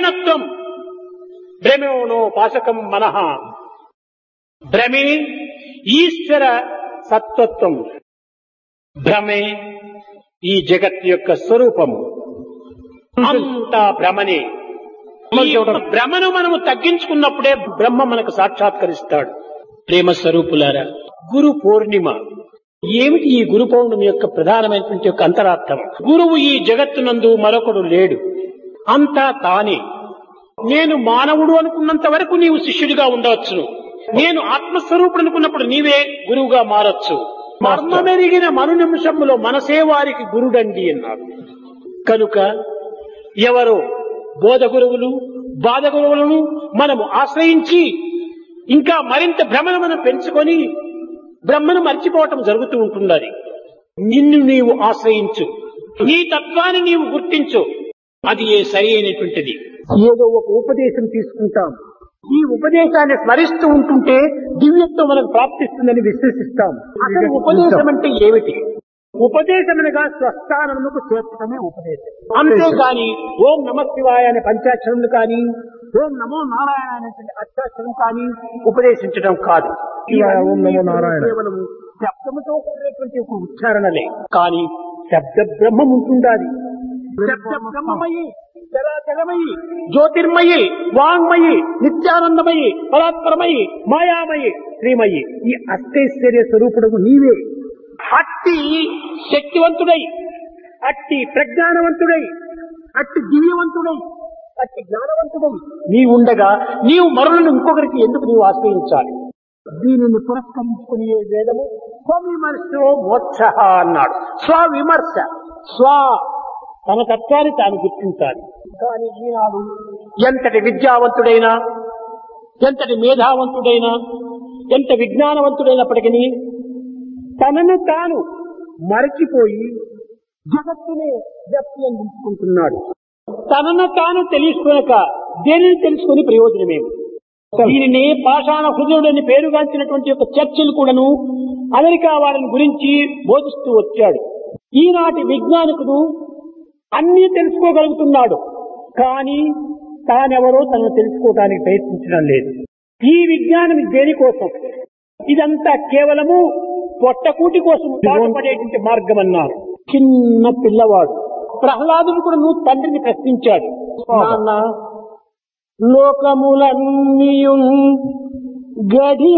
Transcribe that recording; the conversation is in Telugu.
భ్రమీనత్వం భ్రమోనో పాశకం మనః భ్రమే ఈశ్వర సత్వత్వం భ్రమే ఈ జగత్ యొక్క స్వరూపము అంతా భ్రమనే ఈ భ్రమను మనము తగ్గించుకున్నప్పుడే బ్రహ్మ మనకు సాక్షాత్కరిస్తాడు ప్రేమ స్వరూపులారా గురు పూర్ణిమ ఏమిటి ఈ గురు పౌర్ణమి యొక్క ప్రధానమైనటువంటి యొక్క అంతరార్థం గురువు ఈ జగత్తునందు మరొకడు లేడు అంతా తానే నేను మానవుడు అనుకున్నంత వరకు నీవు శిష్యుడిగా ఉండవచ్చును నేను ఆత్మస్వరూపుడు అనుకున్నప్పుడు నీవే గురువుగా మారచ్చు మర్మమెరిగిన మను నిమిషంలో మనసే వారికి గురుడండి అన్నారు కనుక ఎవరో బోధ గురువులు బాధ గురువులను మనము ఆశ్రయించి ఇంకా మరింత భ్రమను మనం పెంచుకొని బ్రహ్మను మర్చిపోవటం జరుగుతూ ఉంటున్నది నిన్ను నీవు ఆశ్రయించు నీ తత్వాన్ని నీవు గుర్తించు అది ఏ సరి అయినటువంటిది ఏదో ఒక ఉపదేశం తీసుకుంటాం ఈ ఉపదేశాన్ని స్మరిస్తూ ఉంటుంటే దివ్యత్వం మనకు ప్రాప్తిస్తుందని విశ్వసిస్తాం అసలు ఉపదేశం అంటే ఏమిటి ఉపదేశమనగా స్వస్థానమునకు చేర్చడమే ఉపదేశం అంతేగాని ఓం నమ శివాయ అనే పంచాక్షరములు కానీ ఓం నమో నారాయణ అనేటువంటి అష్టాక్షరం కానీ ఉపదేశించడం కాదు శివాయ, ఓం నమో నారాయణ. కేవలం శబ్దముతో కూడినటువంటి ఒక ఉచ్చారణలే కానీ శబ్ద బ్రహ్మం ఉంటుండాలి శబ్ద బ్రహ్మమయి చరాచరమయి జ్యోతిర్మయి వాంగ్మయి నిత్యానందమయి పరాత్పరమయి మాయామయి శ్రీమయి ఈ అష్టైశ్వర్య స్వరూపుడు నీవే అట్టి శక్తివంతుడై అట్టి ప్రజ్ఞానవంతుడై అట్టి దివ్యవంతుడై అట్టి జ్ఞానవంతుడై నీ ఉండగా నీవు మరులను ఇంకొకరికి ఎందుకు నీవు ఆశ్రయించాలి దీనిని పురస్కరించుకుని ఏ వేదము స్వవిమర్శో మోక్ష అన్నాడు స్వవిమర్శ స్వ తన తత్వాన్ని తాను గుర్తించాలి కానీ ఈనాడు ఎంతటి విద్యావంతుడైనా ఎంతటి మేధావంతుడైనా ఎంత విజ్ఞానవంతుడైనప్పటికీ తనను తాను మరచిపోయి జగత్తునే జప్తి అందించుకుంటున్నాడు తనను తాను తెలుసుకునక దేనిని తెలుసుకుని ప్రయోజనమేమి దీనిని పాషాణ హృదయుడని పేరుగాంచినటువంటి యొక్క చర్చలు కూడాను అమెరికా వారిని గురించి బోధిస్తూ వచ్చాడు ఈనాటి విజ్ఞానికుడు అన్నీ తెలుసుకోగలుగుతున్నాడు కానీ తానెవరో తనను తెలుసుకోవడానికి ప్రయత్నించడం లేదు ఈ విజ్ఞానం దేనికోసం ఇదంతా కేవలము పొట్టకూటి కోసం పాటుపడేటువంటి మార్గం అన్నారు చిన్న పిల్లవాడు ప్రహ్లాదుడు కూడా నువ్వు తండ్రిని ప్రశ్నించాడు నాన్న లోకములన్నీయు గడియ